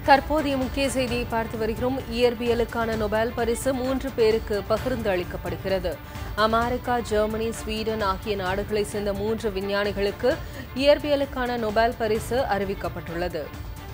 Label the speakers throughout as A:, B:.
A: தற்போதைய முக்கிய செய்தியை பார்த்து வருகிறோம் இயற்பியலுக்கான நொபேல் பரிசு மூன்று பேருக்கு பகிர்ந்து அளிக்கப்படுகிறது அமெரிக்கா ஜெர்மனி ஸ்வீடன் ஆகிய நாடுகளைச் சேர்ந்த மூன்று விஞ்ஞானிகளுக்கு இயற்பியலுக்கான நொபேல் பரிசு அறிவிக்கப்பட்டுள்ளது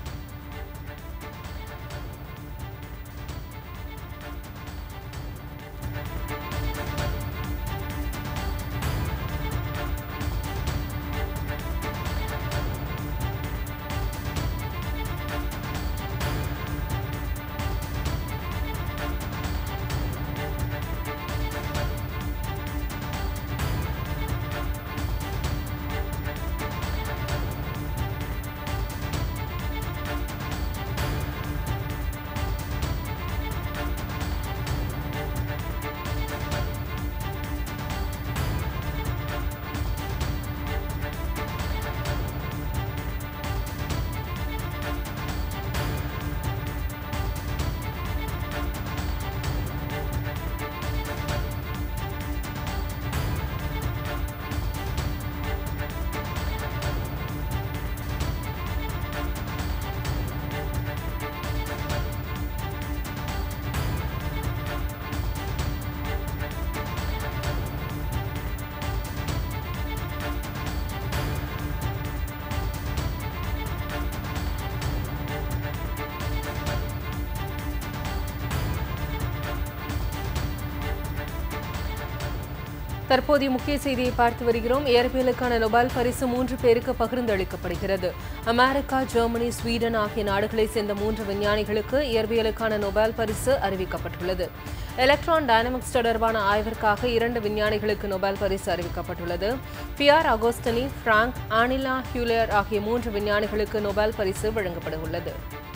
A: தற்போதைய முக்கிய செய்தியை பார்த்து வருகிறோம் இயற்பியலுக்கான நொபேல் பரிசு மூன்று பேருக்கு பகிர்ந்து அளிக்கப்படுகிறது அமெரிக்கா ஜெர்மனி ஸ்வீடன் ஆகிய நாடுகளைச் சேர்ந்த மூன்று விஞ்ஞானிகளுக்கு இயற்பியலுக்கான நொபேல் பரிசு அறிவிக்கப்பட்டுள்ளது எலக்ட்ரான் டைனமிக்ஸ் தொடர்பான ஆய்விற்காக இரண்டு விஞ்ஞானிகளுக்கு நொபேல் பரிசு அறிவிக்கப்பட்டுள்ளது பியார் அகோஸ்டனி பிராங்க் ஆனிலா ஹியூலர் ஆகிய மூன்று விஞ்ஞானிகளுக்கு நொபேல் பரிசு வழங்கப்பட உள்ளது